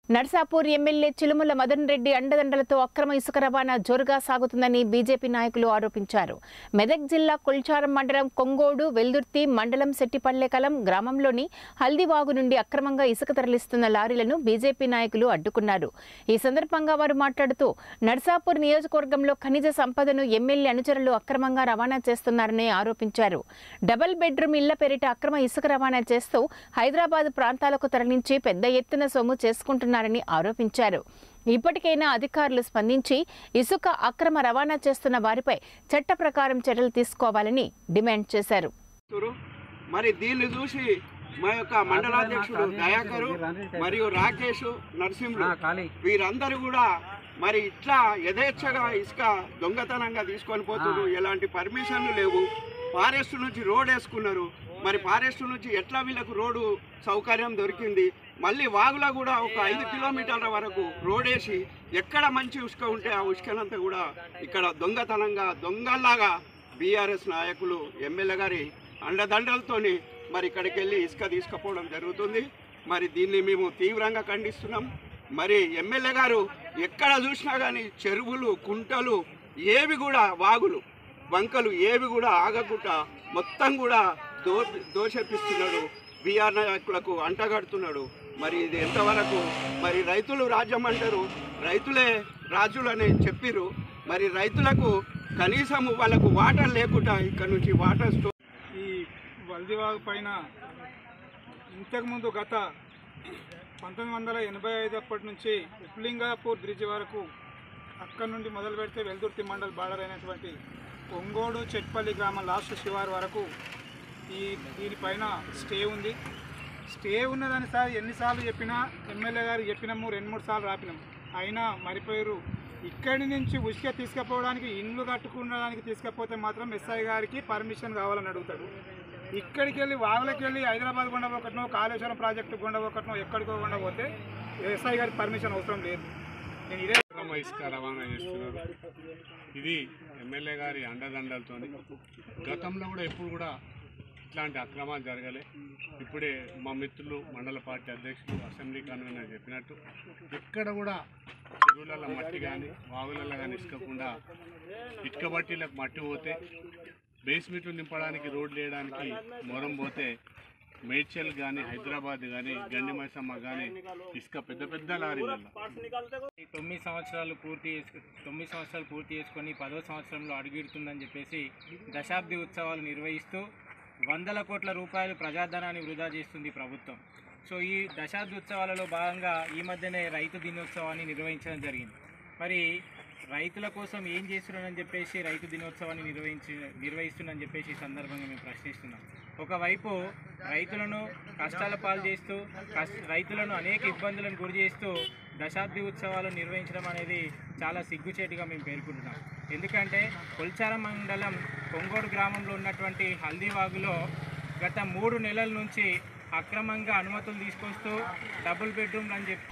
Narsapur MLA Chilumula Madan Reddy అండదండలతో అక్రమ ఇసుక రవాణా జోరుగా సాగుతుందని బీజేపీ నాయకులు ఆరోపించారు మెదక్ జిల్లా కొల్చారం మండలం కొంగోడు వెల్దుర్తి మండలం శెట్టిపల్లెకలం గ్రామంలోని హల్దీవాగు నుండి అక్రమంగా ఇసుక తరలిస్తున్న లారీలను బీజేపీ నాయకులు అడ్డుకున్నారు ఈ సందర్భంగా వారు మాట్లాడుతూ నర్సాపూర్ నియోజకవర్గంలో ఖనిజ సంపదను ఎమ్మెల్యే అనుచరులు అక్రమంగా రవాణా చేస్తున్నారని ఆరోపించారు డబుల్ బెడ్రూమ్ ఇళ్ల పేరిట అక్రమ ఇసుక రవాణా చేస్తూ హైదరాబాద్ ప్రాంతాలకు తరలించి పెద్ద ఎత్తున సొమ్ము చేసుకుంటున్నారని ఆరోపించారు ఇప్పటికైనా అధికారులు స్పందించి ఇసుక అక్రమ రవాణా చేస్తున్న వారిపై చట్ట ప్రకారం చర్యలు తీసుకోవాలని డిమాండ్ చేశారు చేస్తున్నారు. మరి దీన్ని చూసి మా యొక్క మండలాధ్యక్షుడు దయాకరు మరియు రాకేష్ నరసింహులు వీరందరూ కూడా మరి ఇట్లా యథేచ్ఛగా ఇసుక దొంగతనంగా తీసుకొని పోతున్నారు ఎలాంటి పర్మిషన్లు లేవు ఫారెస్ట్ నుంచి రోడ్ వేసుకున్నారు మరి ఫారెస్ట్ నుంచి ఎట్లా వీళ్ళకు రోడ్డు సౌకర్యం దొరికింది మళ్ళీ వాగులో కూడా ఒక ఐదు కిలోమీటర్ల వరకు రోడ్ వేసి ఎక్కడ మంచి ఉసుక ఉంటే ఆ ఉసుకనంతా కూడా ఇక్కడ దొంగతనంగా దొంగల్లాగా బీఆర్ఎస్ నాయకులు ఎమ్మెల్యే గారి అండదండలతోని మరి ఇక్కడికి వెళ్ళి ఇసుక తీసుకుపోవడం జరుగుతుంది మరి దీన్ని మేము తీవ్రంగా ఖండిస్తున్నాం మరి ఎమ్మెల్యే గారు ఎక్కడ చూసినా కానీ చెరువులు కుంటలు ఏవి కూడా వాగులు వంకలు ఏవి కూడా ఆగకుండా మొత్తం కూడా దో దోషపిస్తున్నాడు బీఆర్ నాయకులకు అంటగడుతున్నాడు మరి ఇది ఎంతవరకు మరి రైతులు రాజ్యం అంటారు రైతులే రాజులని చెప్పిరు మరి రైతులకు కనీసం వాళ్ళకు వాటర్ లేకుండా ఇక్కడ నుంచి వాటర్ స్టో ఈ వల్దివాగు పైన ఇంతకుముందు గత పంతొమ్మిది వందల ఎనభై ఐదు అప్పటి నుంచి ఉప్లింగాపూర్ బ్రిడ్జ్ వరకు అక్కడి నుండి మొదలు పెడితే వెల్దుర్తి మండల్ బార్డర్ అయినటువంటి ఒంగోడు చెట్పల్లి గ్రామం లాస్ట్ శివారు వరకు ఈ దీనిపైన స్టే ఉంది స్టే ఉన్నదని సార్ ఎన్నిసార్లు చెప్పినా ఎమ్మెల్యే గారు చెప్పినాము రెండు మూడు సార్లు రాపినాము అయినా మరిపోయారు ఇక్కడి నుంచి ఉసుక తీసుకుపోవడానికి ఇండ్లు కట్టుకోవడానికి తీసుకపోతే మాత్రం ఎస్ఐ గారికి పర్మిషన్ కావాలని అడుగుతాడు ఇక్కడికి వెళ్ళి వాగులకి వెళ్ళి హైదరాబాద్ గుండా ఒకటినో కాళేశ్వరం ప్రాజెక్టు గుండా ఒకటినో ఎక్కడికో గుండా పోతే ఎస్ఐ గారికి పర్మిషన్ అవసరం లేదు నేను ఇదే అక్రమ ఇసుక రవాణా చేస్తున్నారు ఇది ఎమ్మెల్యే గారి అండదండలతో గతంలో కూడా ఎప్పుడు కూడా ఇట్లాంటి అక్రమాలు జరగలే ఇప్పుడే మా మిత్రులు మండల పార్టీ అధ్యక్షులు అసెంబ్లీ కన్వీనర్ చెప్పినట్టు ఎక్కడ కూడా చెరువులలో మట్టి కానీ వాగులలో కానీ ఇసుకకుండా ఇటుక బట్టీలకు మట్టి పోతే బేస్మెంట్లు నింపడానికి రోడ్లు వేయడానికి మొరం పోతే మేడ్చల్ కానీ హైదరాబాద్ కానీ గండి మైసమ్మ కానీ ఇసుక పెద్ద పెద్ద లారీలలో ఈ తొమ్మిది సంవత్సరాలు పూర్తి చేసుకు తొమ్మిది సంవత్సరాలు పూర్తి చేసుకొని పదో సంవత్సరంలో అడుగుడుతుందని చెప్పేసి దశాబ్ది ఉత్సవాలు నిర్వహిస్తూ వందల కోట్ల రూపాయలు ప్రజాధనాన్ని వృధా చేస్తుంది ప్రభుత్వం సో ఈ దశాబ్ది ఉత్సవాలలో భాగంగా ఈ మధ్యనే రైతు దినోత్సవాన్ని నిర్వహించడం జరిగింది మరి రైతుల కోసం ఏం చేస్తున్నారని చెప్పేసి రైతు దినోత్సవాన్ని నిర్వహించి నిర్వహిస్తున్నారని చెప్పేసి ఈ సందర్భంగా మేము ప్రశ్నిస్తున్నాం ఒకవైపు రైతులను కష్టాల పాలు చేస్తూ కష్ట రైతులను అనేక ఇబ్బందులను గురి చేస్తూ దశాబ్ది ఉత్సవాలు నిర్వహించడం అనేది చాలా సిగ్గుచేటుగా మేము పేర్కొంటున్నాం ఎందుకంటే కొల్చారం మండలం కొంగోడు గ్రామంలో ఉన్నటువంటి హల్దీవాగులో గత మూడు నెలల నుంచి అక్రమంగా అనుమతులు తీసుకొస్తూ డబుల్ బెడ్రూమ్లు అని చెప్పి